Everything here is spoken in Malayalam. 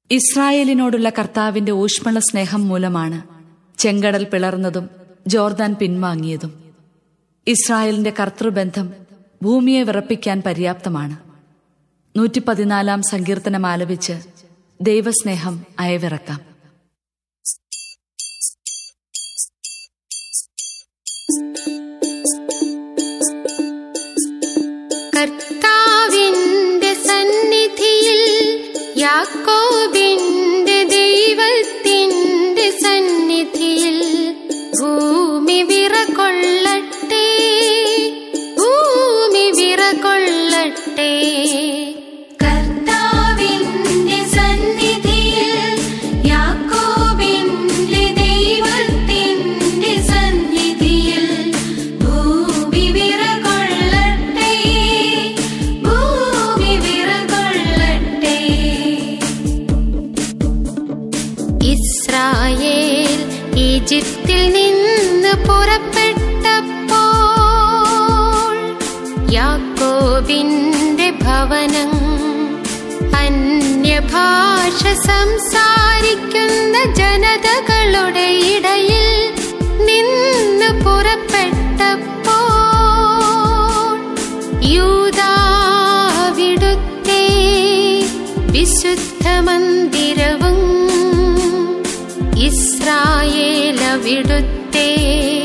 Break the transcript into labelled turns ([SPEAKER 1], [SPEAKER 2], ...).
[SPEAKER 1] ഇസ്രായേലിനോടുള്ള കർത്താവിന്റെ ഊഷ്മള സ്നേഹം മൂലമാണ് ചെങ്കടൽ പിളർന്നതും ജോർദാൻ പിൻവാങ്ങിയതും ഇസ്രായേലിന്റെ കർത്തൃബന്ധം ഭൂമിയെ വിറപ്പിക്കാൻ പര്യാപ്തമാണ് നൂറ്റി പതിനാലാം സങ്കീർത്തനം ആലപിച്ച് ദൈവസ്നേഹം അയവിറക്കാം
[SPEAKER 2] കർത്താവിന്റെ സന്നിധിയിൽ യാക്കോബിന്റെ ദൈവത്തിന്റെ സന്നിധിയിൽ ഭൂമി വിറകൊള്ളട്ടെ ഭൂമി വിറകൊള്ളട്ടെ കർത്താവിന്റെ സന്നിധിയിൽ യാക്കോബിന്റെ ദൈവത്തിന്റെ സന്നിധിയിൽ ഭൂമി വിറകൊള്ളട്ടെ ഭൂമി വിറകൊള്ളട്ടെ ഇസ്രായേൽ ഈജിപ്തിൽ നിന്ന് പുറപ്പെട്ടപ്പോൾ യാക്കോബിന്റെ ഭവനം അന്യഭാഷ സംസാരിക്കുന്ന ജനതകളുടെ ഇടയിൽ നിന്ന് പുറപ്പെട്ടപ്പോൾ യൂദാവിടുത്തെ വിശുദ്ധ മന്ദിരവും ഇസ്രായേലവിടുത്തെ